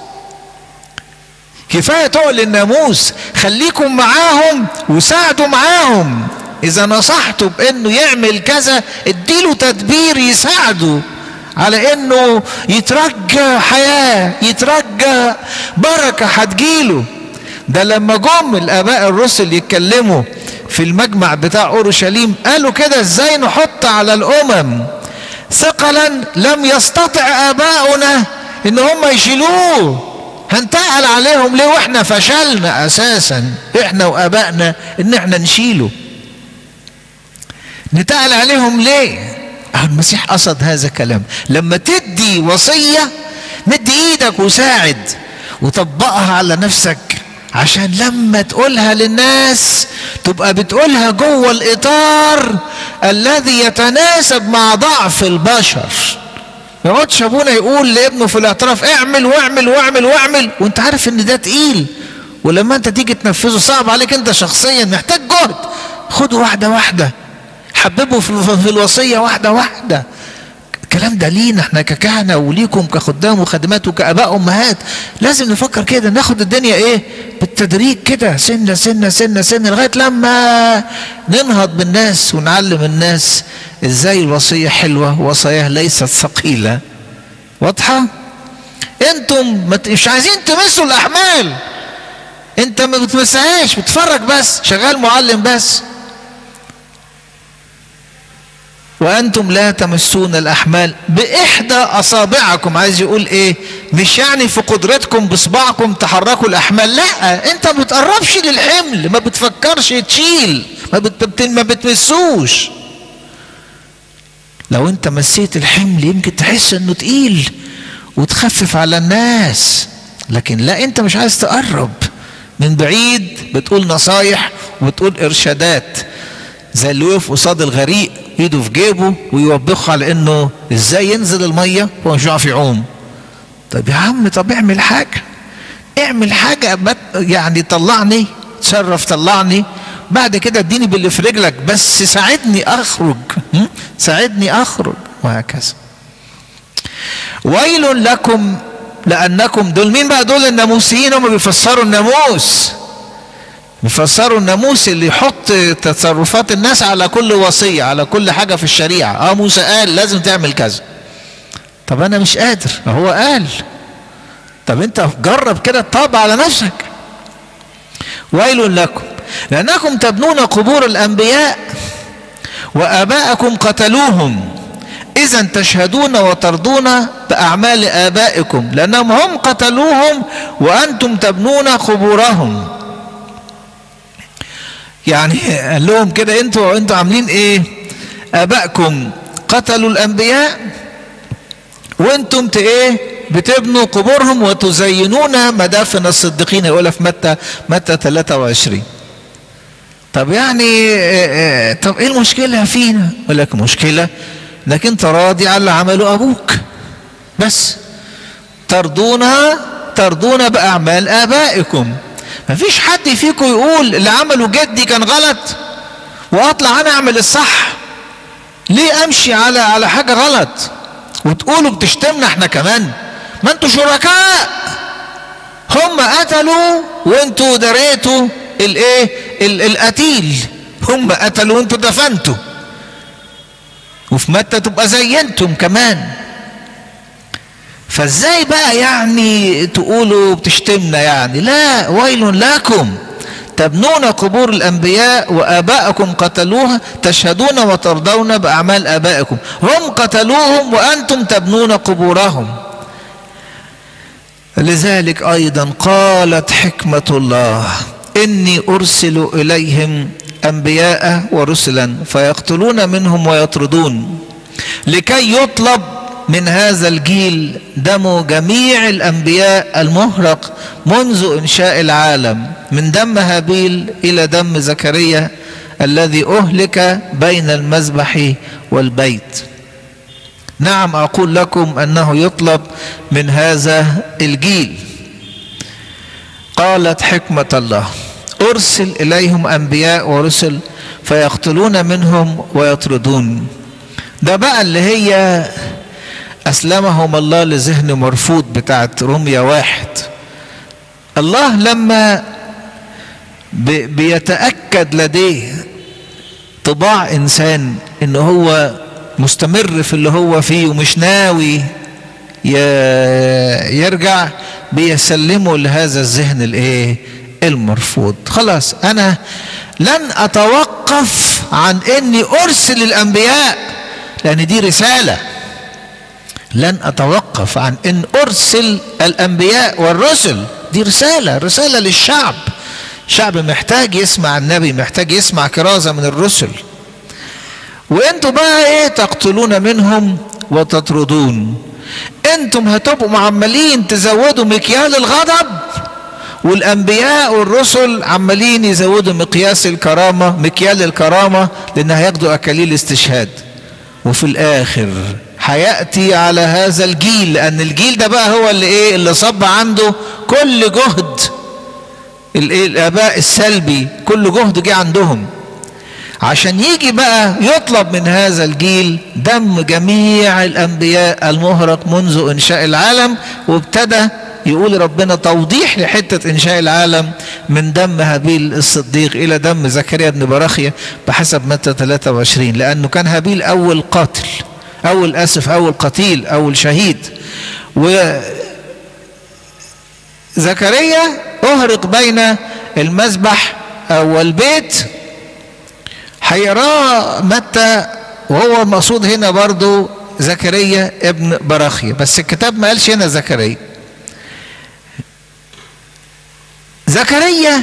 كفايه تقل الناموس خليكم معاهم وساعدوا معاهم اذا نصحته بانه يعمل كذا اديله تدبير يساعده على انه يترجى حياه يترجى بركه هتجيله ده لما جم الاباء الرسل يتكلموا في المجمع بتاع اورشليم قالوا كده ازاي نحط على الامم ثقلا لم يستطع اباؤنا ان هم يشيلوه هنتقل عليهم ليه واحنا فشلنا اساسا احنا وابائنا ان احنا نشيله نتقل عليهم ليه المسيح قصد هذا الكلام لما تدي وصيه مد ايدك وساعد وطبقها على نفسك عشان لما تقولها للناس تبقى بتقولها جوه الاطار الذي يتناسب مع ضعف البشر ما يقعدش ابونا يقول لابنه في الاعتراف اعمل واعمل واعمل واعمل وانت عارف ان ده تقيل ولما انت تيجي تنفذه صعب عليك انت شخصيا محتاج جهد خده واحده واحده حببه في الوصيه واحده واحده الكلام ده لينا احنا ككهنة وليكم كخدام وخدمات وكأباء وأمهات لازم نفكر كده ناخد الدنيا ايه بالتدريج كده سنة سنة سنة سنة لغاية لما ننهض بالناس ونعلم الناس ازاي الوصية حلوة وصاياها ليست ثقيلة واضحة انتم مش عايزين تمسوا الأحمال انت ما بتمسهاش بتفرج بس شغال معلم بس وأنتم لا تمسون الأحمال بإحدى أصابعكم عايز يقول إيه مش يعني في قدرتكم بصباعكم تحركوا الأحمال لا أنت ما بتقربش للحمل ما بتفكرش تشيل ما, بت... ما بتمسوش لو أنت مسيت الحمل يمكن تحس إنه تقيل وتخفف على الناس لكن لا أنت مش عايز تقرب من بعيد بتقول نصايح وبتقول إرشادات زي اللي وقف قصاد الغريق ايده في جيبه ويوبخه على انه ازاي ينزل الميه هو مش عارف يعوم طب يا عم طب اعمل حاجه اعمل حاجه يعني طلعني تشرف طلعني بعد كده اديني باللي في رجلك بس ساعدني اخرج ساعدني اخرج وهكذا ويل لكم لانكم دول مين بقى دول الناموسيين هم بيفسروا الناموس بيفسروا الناموس اللي يحط تصرفات الناس على كل وصية على كل حاجة في الشريعة اه موسى قال لازم تعمل كذا طب انا مش قادر هو قال طب انت جرب كده تطبق على نفسك ويل لكم لانكم تبنون قبور الانبياء واباءكم قتلوهم اذا تشهدون وترضون باعمال ابائكم لانهم هم قتلوهم وانتم تبنون قبورهم يعني قال لهم كده انتوا انتوا عاملين ايه ابائكم قتلوا الانبياء وانتم ايه بتبنوا قبورهم وتزينون مدافن الصديقين يقولها في متى متى 23 طب يعني طب ايه المشكله فينا يقول لك مشكله انك انت راضي على اللي عمله ابوك بس ترضونها ترضون باعمال ابائكم مفيش حد فيكم يقول اللي عمله جدي كان غلط واطلع انا اعمل الصح ليه امشي على على حاجه غلط وتقولوا بتشتمنا احنا كمان ما انتوا شركاء هم قتلوا وانتوا دريتوا الايه القتيل هم قتلوا وانتوا دفنتوا وفي متى تبقى زي انتم كمان فازاي بقى يعني تقولوا بتشتمنا يعني لا ويل لكم تبنون قبور الانبياء واباءكم قتلوها تشهدون وترضون باعمال ابائكم هم قتلوهم وانتم تبنون قبورهم لذلك ايضا قالت حكمه الله اني ارسل اليهم انبياء ورسلا فيقتلون منهم ويطردون لكي يطلب من هذا الجيل دم جميع الانبياء المهرق منذ انشاء العالم من دم هابيل الى دم زكريا الذي اهلك بين المذبح والبيت نعم اقول لكم انه يطلب من هذا الجيل قالت حكمه الله ارسل اليهم انبياء ورسل فيقتلون منهم ويطردون ده بقى اللي هي أسلمهم الله لذهن مرفوض بتاعت رمية واحد الله لما بيتأكد لديه طباع إنسان إن هو مستمر في اللي هو فيه ومش ناوي يرجع بيسلمه لهذا الذهن الايه المرفوض خلاص انا لن اتوقف عن اني ارسل الانبياء لان دي رساله لن اتوقف عن ان ارسل الانبياء والرسل دي رساله رساله للشعب شعب محتاج يسمع النبي محتاج يسمع كرازه من الرسل وانتوا بقى ايه تقتلون منهم وتطردون انتم هتبقوا معملين تزودوا مكيال الغضب والانبياء والرسل عمالين يزودوا مقياس الكرامة مكيال الكرامة لان هياخدوا اكاليل استشهاد وفي الاخر هيأتي على هذا الجيل لان الجيل ده بقى هو اللي ايه اللي صب عنده كل جهد الايه الاباء السلبي كل جهد جه عندهم عشان يجي بقى يطلب من هذا الجيل دم جميع الانبياء المهرق منذ انشاء العالم وابتدى يقول ربنا توضيح لحتة إنشاء العالم من دم هابيل الصديق إلى دم زكريا بن براخيا بحسب متى 23 لأنه كان هابيل أول قاتل أول آسف أول قتيل أول شهيد وزكريا أهرق بين المذبح أو البيت هيقراه متى وهو المقصود هنا برضو زكريا ابن براخيا بس الكتاب ما قالش هنا زكريا زكريا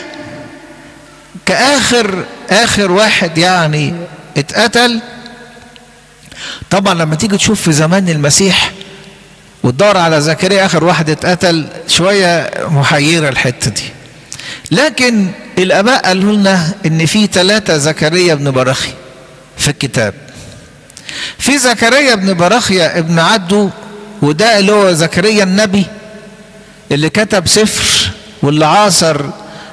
كآخر آخر واحد يعني اتقتل طبعا لما تيجي تشوف في زمان المسيح وتدور على زكريا آخر واحد اتقتل شوية محيرة الحتة دي لكن الآباء قالوا لنا إن في ثلاثة زكريا بن براخي في الكتاب في زكريا بن براخيا ابن عدو وده اللي هو زكريا النبي اللي كتب سفر واللي عاصر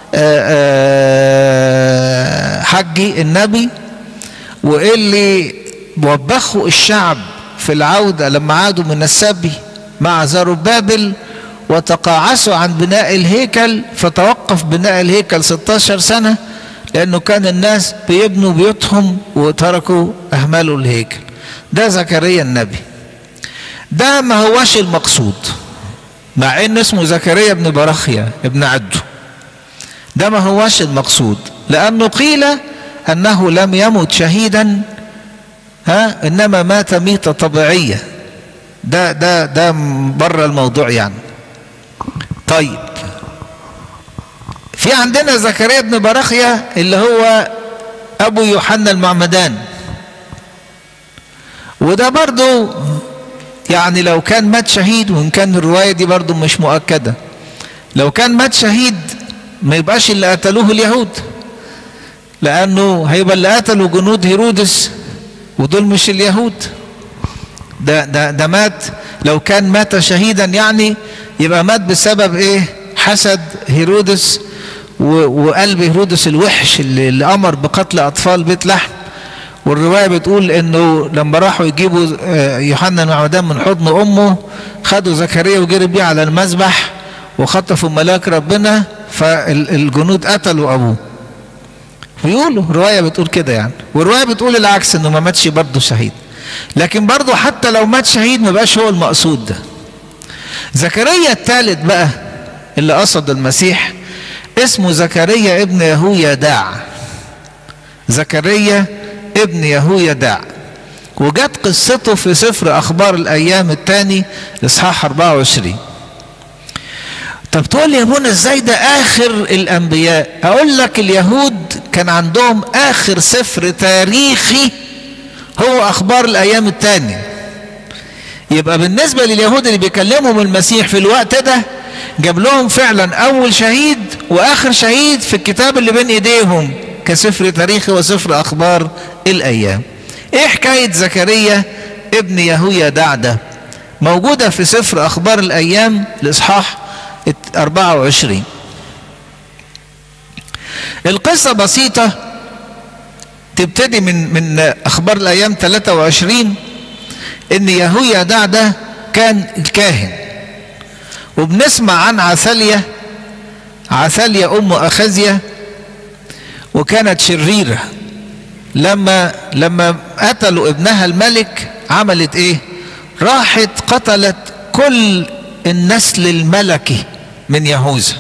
حجي النبي واللي وبخوا الشعب في العودة لما عادوا من السبي مع زربابل وتقاعسوا عن بناء الهيكل فتوقف بناء الهيكل 16 سنة لأنه كان الناس بيبنوا بيوتهم وتركوا أهملوا الهيكل ده زكريا النبي ده ما هوش المقصود مع ان اسمه زكريا بن برخيا ابن عدو ده ما هوش المقصود لانه قيل انه لم يمت شهيدا ها انما مات ميتة طبيعية ده ده ده بره الموضوع يعني طيب في عندنا زكريا بن برخيا اللي هو ابو يوحنا المعمدان وده برضو يعني لو كان مات شهيد وان كان الروايه دي برضو مش مؤكده لو كان مات شهيد ما يبقاش اللي قتلوه اليهود لانه هيبقى اللي قتلوا جنود هيرودس ودول مش اليهود ده ده ده مات لو كان مات شهيدا يعني يبقى مات بسبب ايه حسد هيرودس وقلب هيرودس الوحش اللي, اللي امر بقتل اطفال بيت لحم والرواية بتقول انه لما راحوا يجيبوا يوحنا المعمدان من حضن امه خدوا زكريا وجري بيه على المذبح وخطفوا ملاك ربنا فالجنود قتلوا ابوه بيقولوا الرواية بتقول كده يعني والرواية بتقول العكس انه ما ماتش برضه شهيد لكن برضه حتى لو مات شهيد ما بقاش هو المقصود ده زكريا الثالث بقى اللي قصد المسيح اسمه زكريا ابن يهويا داع زكريا ابن يهويدع وجت قصته في سفر اخبار الايام الثاني اصحاح 24 طب تقول لي يا ابونا ازاي ده اخر الانبياء اقول لك اليهود كان عندهم اخر سفر تاريخي هو اخبار الايام الثاني يبقى بالنسبه لليهود اللي بيكلمهم المسيح في الوقت ده جاب لهم فعلا اول شهيد واخر شهيد في الكتاب اللي بين ايديهم كسفر تاريخي وسفر اخبار الايام ايه حكايه زكريا ابن يهويا دعده موجوده في سفر اخبار الايام الاصحاح 24 القصه بسيطه تبتدي من من اخبار الايام 23 ان يهويا دعده كان الكاهن وبنسمع عن عثاليا عثاليا ام اخزيا وكانت شريره لما لما قتلوا ابنها الملك عملت ايه راحت قتلت كل النسل الملكي من يهوذا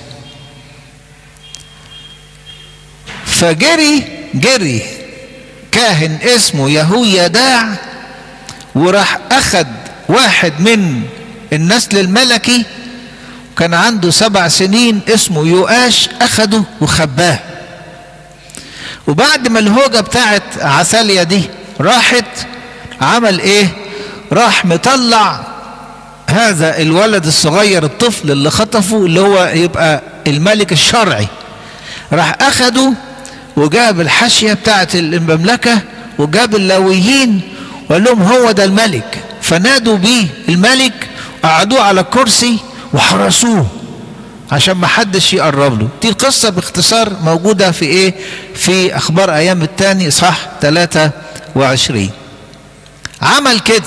فجري جري كاهن اسمه يهويا داع وراح اخد واحد من النسل الملكي كان عنده سبع سنين اسمه يؤاش اخده وخباه وبعد ما الهوجة بتاعت عسالية دي راحت عمل ايه راح مطلع هذا الولد الصغير الطفل اللي خطفه اللي هو يبقى الملك الشرعي راح اخده وجاب الحاشية بتاعت المملكة وجاب اللاويين وقال لهم هو ده الملك فنادوا بيه الملك قعدوه على الكرسي وحرسوه عشان ما حدش يقرب له دي القصة باختصار موجودة في ايه في اخبار ايام التاني صح 23 عمل كده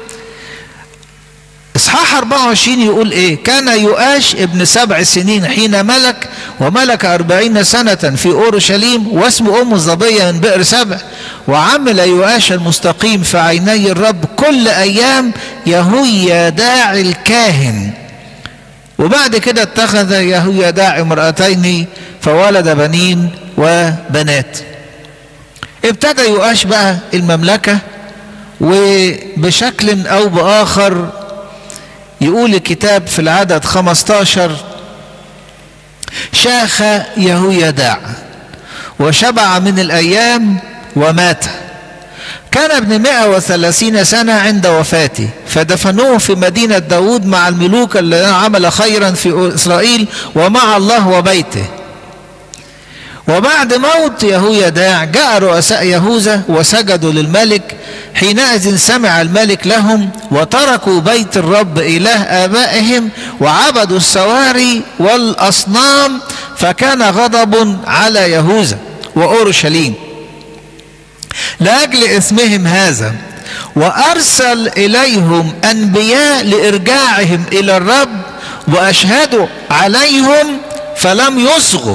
اصحاح 24 يقول ايه كان يؤاش ابن سبع سنين حين ملك وملك أربعين سنة في أورشليم واسم أم الظبية من بئر سبع وعمل يؤاش المستقيم في عيني الرب كل أيام يهويا داعي الكاهن وبعد كده اتخذ يهويا داعي امرأتين فولد بنين وبنات ابتدى يؤاش بقى المملكة وبشكل أو بآخر يقول الكتاب في العدد 15 شاخ يهويداع وشبع من الأيام ومات كان ابن 130 سنة عند وفاته فدفنوه في مدينة داود مع الملوك الذين عمل خيرا في إسرائيل ومع الله وبيته وبعد موت يهويداع جاء رؤساء يهوذا وسجدوا للملك حينئذ سمع الملك لهم وتركوا بيت الرب إله آبائهم وعبدوا السواري والأصنام فكان غضب على يهوذا وأورشليم لأجل اسمهم هذا وأرسل إليهم أنبياء لإرجاعهم إلى الرب وأشهدوا عليهم فلم يصغوا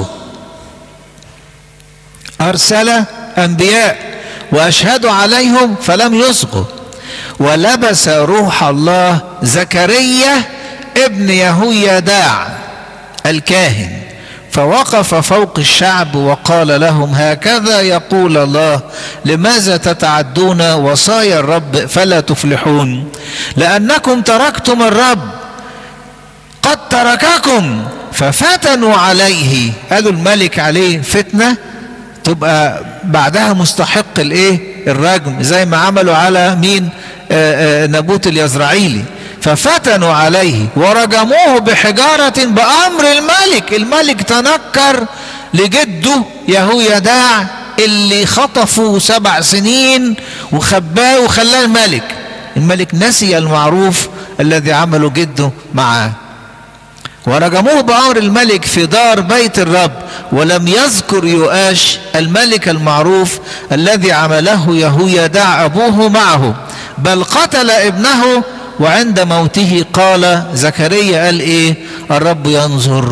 أرسل أنبياء وأشهدوا عليهم فلم يصغوا ولبس روح الله زكريا ابن يهويداع الكاهن فوقف فوق الشعب وقال لهم هكذا يقول الله لماذا تتعدون وصايا الرب فلا تفلحون لأنكم تركتم الرب قد ترككم ففتنوا عليه قالوا الملك عليه فتنه تبقى بعدها مستحق الايه الرجم زي ما عملوا على مين آآ آآ نبوت اليزرعيلي ففتنوا عليه ورجموه بحجارة بأمر الملك الملك تنكر لجده يهويداع اللي خطفوا سبع سنين وخباه وخلاه الملك الملك نسي المعروف الذي عمله جده معاه ورجموه بأمر الملك في دار بيت الرب ولم يذكر يؤاش الملك المعروف الذي عمله يهويداع أبوه معه بل قتل ابنه وعند موته قال زكريا قال ايه الرب ينظر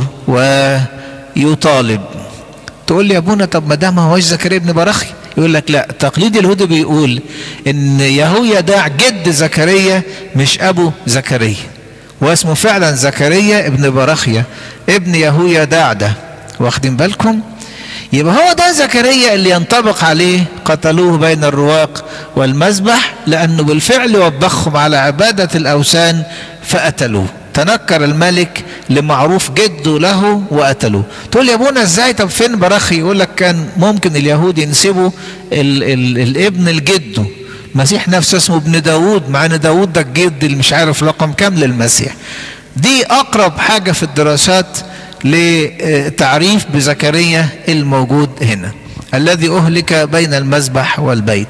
ويطالب تقول لي يا ابونا طب ما ده ما هوش زكريا ابن برخي يقول لك لا تقليد اليهود بيقول ان يهويداع جد زكريا مش ابو زكريا واسمه فعلا زكريا ابن برخيا ابن يهويداع ده واخدين بالكم يبقى هو ده زكريا اللي ينطبق عليه قتلوه بين الرواق والمذبح لأنه بالفعل وبخهم على عبادة الأوثان فقتلوه تنكر الملك لمعروف جده له وقتلوه تقول يا ابونا ازاي طب فين برخي يقول لك كان ممكن اليهود ينسبوا ال ال الابن لجده المسيح نفسه اسمه ابن داود مع ان داود ده الجد اللي مش عارف رقم كام للمسيح دي اقرب حاجه في الدراسات لتعريف بزكريا الموجود هنا الذي اهلك بين المذبح والبيت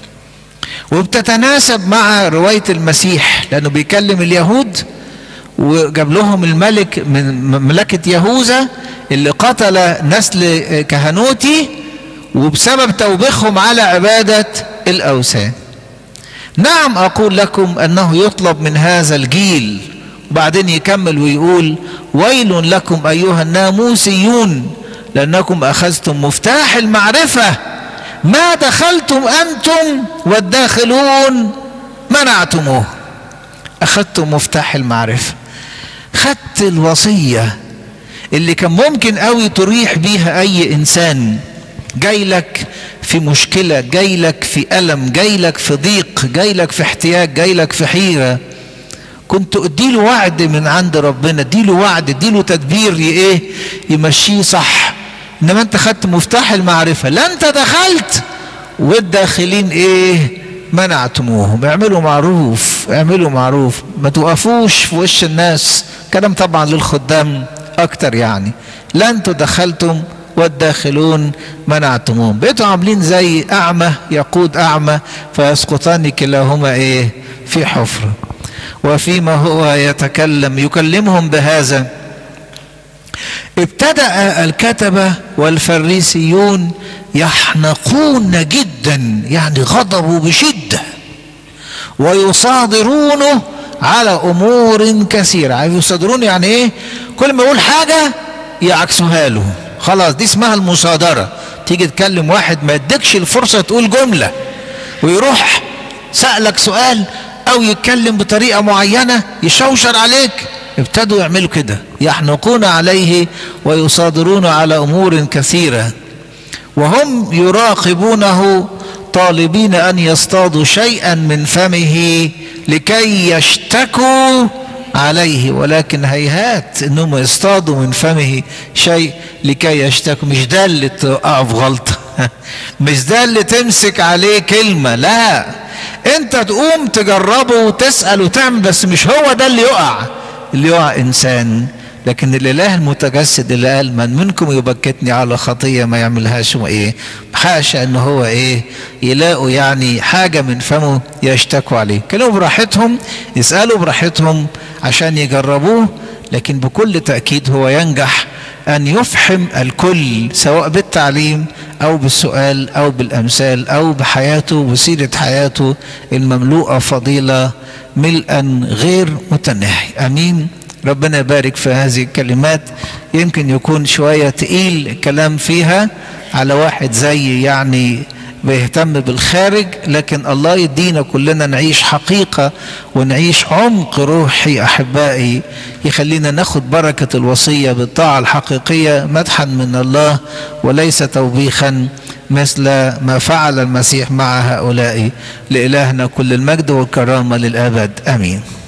وبتتناسب مع روايه المسيح لانه بيكلم اليهود وجاب لهم الملك من مملكه يهوذا اللي قتل نسل كهنوتي وبسبب توبيخهم على عباده الاوثان نعم اقول لكم انه يطلب من هذا الجيل وبعدين يكمل ويقول ويل لكم ايها الناموسيون لانكم اخذتم مفتاح المعرفه ما دخلتم انتم والداخلون منعتموه اخذتم مفتاح المعرفه خدت الوصيه اللي كان ممكن قوي تريح بيها اي انسان جاي لك في مشكله جاي لك في الم جاي لك في ضيق جاي لك في احتياج جاي لك في حيره كنت اديله وعد من عند ربنا اديله وعد اديله تدبير ايه يمشيه صح انما انت خدت مفتاح المعرفه لا انت دخلت والداخلين ايه منعتموهم اعملوا معروف اعملوا معروف ما توقفوش في وش الناس كلام طبعا للخدام اكتر يعني لا انتوا دخلتم والداخلون منعتموهم بقيتوا عاملين زي اعمى يقود اعمى فيسقطان كلاهما ايه في حفره وفيما هو يتكلم يكلمهم بهذا ابتدأ الكتبة والفريسيون يحنقون جدا يعني غضبوا بشدة ويصادرونه على أمور كثيرة يصادرون يعني إيه كل ما يقول حاجة يعكسوها له خلاص دي اسمها المصادرة تيجي تكلم واحد ما يدكش الفرصة تقول جملة ويروح سألك سؤال أو يتكلم بطريقة معينة يشوشر عليك ابتدوا يعملوا كده يحنقون عليه ويصادرون على امور كثيره وهم يراقبونه طالبين ان يصطادوا شيئا من فمه لكي يشتكوا عليه ولكن هيهات انهم يصطادوا من فمه شيء لكي يشتكوا مش ده اللي تقع في غلطه مش ده اللي تمسك عليه كلمه لا انت تقوم تجربه وتسال وتعمل بس مش هو ده اللي يقع اللي يقع انسان لكن الاله المتجسد اللي قال من منكم يبكتني على خطيه ما يعملهاش وايه حاشا ان هو ايه يلاقوا يعني حاجه من فمه يشتكوا عليه كانوا براحتهم يسالوا براحتهم عشان يجربوه لكن بكل تاكيد هو ينجح ان يفحم الكل سواء بالتعليم او بالسؤال او بالامثال او بحياته وسيره حياته المملوءه فضيله ملءا غير متناهي امين ربنا يبارك في هذه الكلمات يمكن يكون شويه تقيل الكلام فيها على واحد زي يعني بيهتم بالخارج لكن الله يدينا كلنا نعيش حقيقة ونعيش عمق روحي أحبائي يخلينا ناخد بركة الوصية بالطاعة الحقيقية مدحا من الله وليس توبيخا مثل ما فعل المسيح مع هؤلاء لإلهنا كل المجد والكرامة للأبد آمين